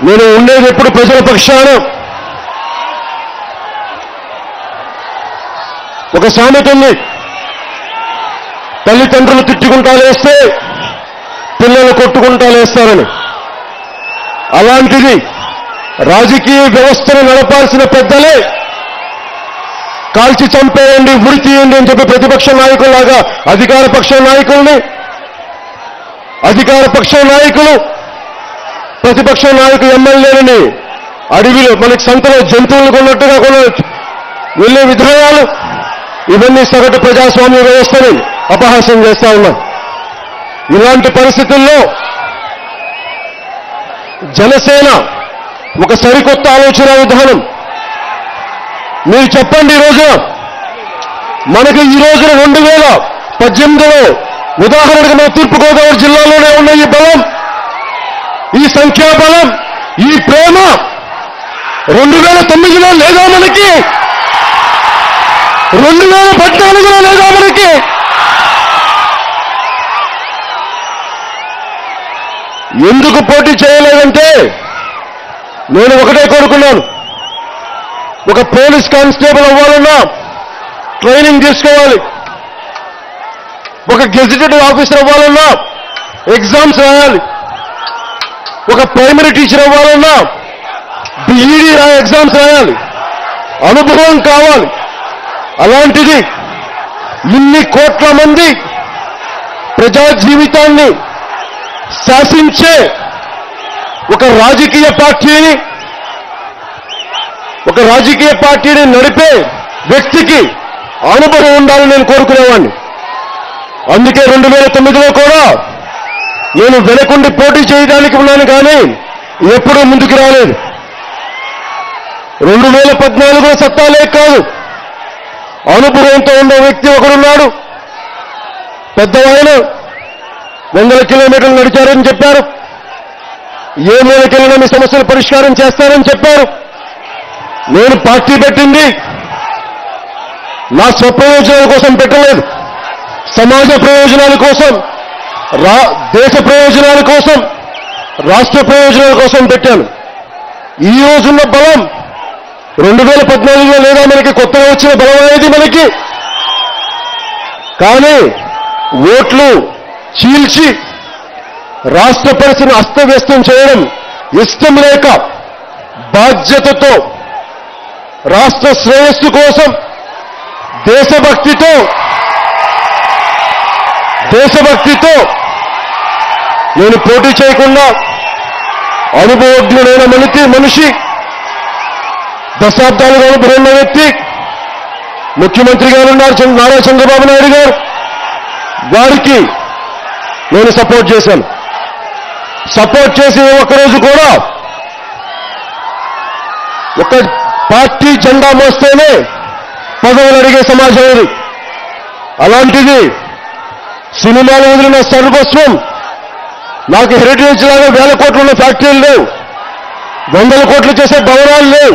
నేను ఉండేది ఎప్పుడు ప్రజల పక్షాన ఒక సామెత ఉంది తల్లిదండ్రులు తిట్టుకుంటా లేస్తే పిల్లలు కొట్టుకుంటా లేస్తారని అలాంటిది రాజకీయ వ్యవస్థను నడపాల్సిన పెద్దలే కాల్చి చంపేయండి ఉరి తీయండి అని చెప్పి ప్రతిపక్ష నాయకుల్లాగా అధికార పక్ష నాయకుల్ని అధికార పక్ష నాయకులు ప్రతిపక్ష నాయకు ఎమ్మెల్యేలని అడవిలో మనకి సంతలో జంతువులు కొన్నట్టుగా కొన వెళ్ళే విధానాలు ఇవన్నీ సగటు ప్రజాస్వామ్య వ్యవస్థని అపహాస్యం చేస్తా ఉన్నాం ఇలాంటి పరిస్థితుల్లో జనసేన ఒక సరికొత్త ఆలోచన విధానం మీరు చెప్పండి ఈ రోజున మనకి ఈ రోజున రెండు వేల పద్దెనిమిదిలో ఉదాహరణకు మన తూర్పుగోదావరి జిల్లాలోనే ఉన్న ఈ బలం ఈ సంఖ్యాబలం ఈ ప్రేమ రెండు వేల తొమ్మిదిలో లేదా మనకి రెండు వేల పద్నాలుగులో లేదా మనకి ఎందుకు పోటీ చేయలేదంటే నేను ఒకటే కోరుకున్నాను ఒక పోలీస్ కానిస్టేబుల్ అవ్వాలన్నా ట్రైనింగ్ తీసుకోవాలి ఒక గెజిటెడ్ ఆఫీసర్ అవ్వాలన్నా ఎగ్జామ్స్ రాయాలి ఒక ప్రైమరీ టీచర్ అవ్వాలన్నా బిఈడి ఎగ్జామ్స్ రాయాలి అనుభవం కావాలి అలాంటిది ఇన్ని కోట్ల మంది ప్రజా జీవితాన్ని శాసించే ఒక రాజకీయ పార్టీని ఒక రాజకీయ పార్టీని నడిపే వ్యక్తికి అనుభవం ఉండాలని నేను కోరుకునేవాడిని అందుకే రెండు వేల తొమ్మిదిలో కూడా నేను వెనకుండి పోటీ చేయడానికి ఉన్నాను కానీ ఎప్పుడూ ముందుకు రాలేదు రెండు వేల పద్నాలుగులో సత్తాలే కాదు అనుభవంతో ఉన్న వ్యక్తి ఒకడున్నాడు పెద్దవాయన వందల కిలోమీటర్లు నడిచారని చెప్పారు ఏ మేరకెళ్ళినా మీ సమస్యలు పరిష్కారం చేస్తారని చెప్పారు నేను పార్టీ పెట్టింది నా స్వప్రయోజనాల కోసం పెట్టలేదు సమాజ ప్రయోజనాల కోసం రా దేశ ప్రయోజనాల కోసం రాష్ట్ర ప్రయోజనాల కోసం పెట్టాను ఈ రోజున్న బలం రెండు వేల పద్నాలుగులో లేదా మనకి కొత్తగా వచ్చిన బలం అనేది మనకి కానీ ఓట్లు చీల్చి రాష్ట్ర పరిస్థితిని అస్తవ్యస్తం చేయడం ఇష్టం లేక బాధ్యతతో రాష్ట్ర శ్రేయస్సు కోసం దేశభక్తితో దేశభక్తితో నేను పోటీ చేయకుండా అనుభవజ్ఞుడైన మనిషి మనిషి దశాబ్దాలుగా అనుభవం ఉన్న వ్యక్తి ముఖ్యమంత్రి గారు ఉన్నారు చంద్ర- నారా చంద్రబాబు నాయుడు గారు వారికి నేను సపోర్ట్ చేశాను సపోర్ట్ చేసి ఏ ఒక్కరోజు కూడా ఒక పార్టీ జెండా మోస్తేనే పదవులు అడిగే సమాజం ఇది అలాంటిది సినిమాలు వదిలిన సర్వస్వం నాకు హెరిటేజ్ లాగా వేల కోట్లు ఉన్న ఫ్యాక్టరీలు లేవు వందల కోట్లు చేసే భవనాలు లేవు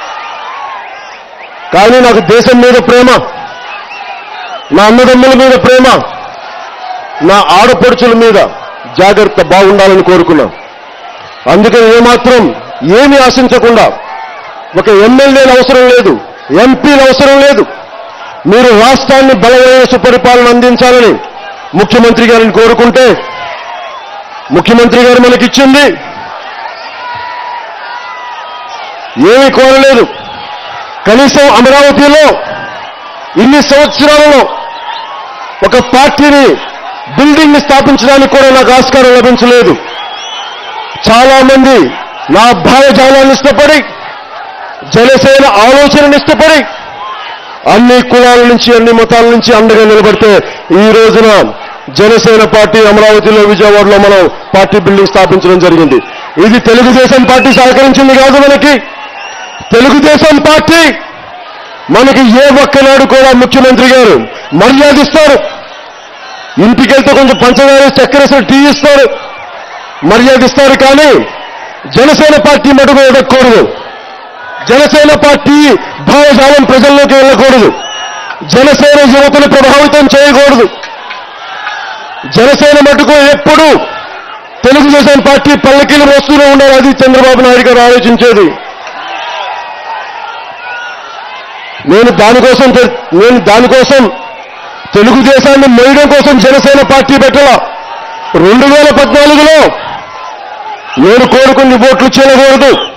కానీ నాకు దేశం మీద ప్రేమ నా అన్నదమ్ముల మీద ప్రేమ నా ఆడపడుచుల మీద జాగ్రత్త బాగుండాలని కోరుకున్నాం అందుకని ఏమాత్రం ఏమి ఆశించకుండా ఒక ఎమ్మెల్యేలు అవసరం లేదు ఎంపీలు అవసరం లేదు మీరు రాష్ట్రాన్ని బలమైన సుపరిపాలన అందించాలని ముఖ్యమంత్రి గారిని కోరుకుంటే ముఖ్యమంత్రి గారు మనకిచ్చింది ఏమీ కోరలేదు కనీసం అమరావతిలో ఇన్ని సంవత్సరాలలో ఒక పార్టీని బిల్డింగ్ ని స్థాపించడానికి కూడా నాకు ఆస్కారం లభించలేదు చాలా మంది నా భావజాలాన్ని ఇష్టపడి జనసేన ఆలోచనను ఇష్టపడి అన్ని కులాల నుంచి అన్ని మతాల నుంచి అండగా నిలబడితే ఈ రోజున జనసేన పార్టీ అమరావతిలో విజయవాడలో మనం పార్టీ బిల్డింగ్ స్థాపించడం జరిగింది ఇది తెలుగుదేశం పార్టీ సహకరించింది కాదు మనకి తెలుగుదేశం పార్టీ మనకి ఏ ఒక్కనాడు కూడా ముఖ్యమంత్రి గారు మర్యాద ఇస్తారు ఇంటికెళ్తే కొంచెం పంచదార చక్కెర టీ ఇస్తారు మర్యాద ఇస్తారు కానీ జనసేన పార్టీ మటుకు ఎదగకూడదు జనసేన పార్టీ భావజాలం ప్రజల్లోకి వెళ్ళకూడదు జనసేన యువతను ప్రభావితం చేయకూడదు జనసేన మటుకు ఎప్పుడు తెలుగుదేశం పార్టీ పల్లకీలు వస్తూనే ఉన్నారు అది చంద్రబాబు నాయుడు గారు ఆలోచించేది నేను దానికోసం తె- నేను దానికోసం తెలుగుదేశాన్ని మొయ్యడం కోసం జనసేన పార్టీ పెట్టాల రెండు వేల పద్నాలుగులో నేను కోరుకుని ఓట్లు చేయకూడదు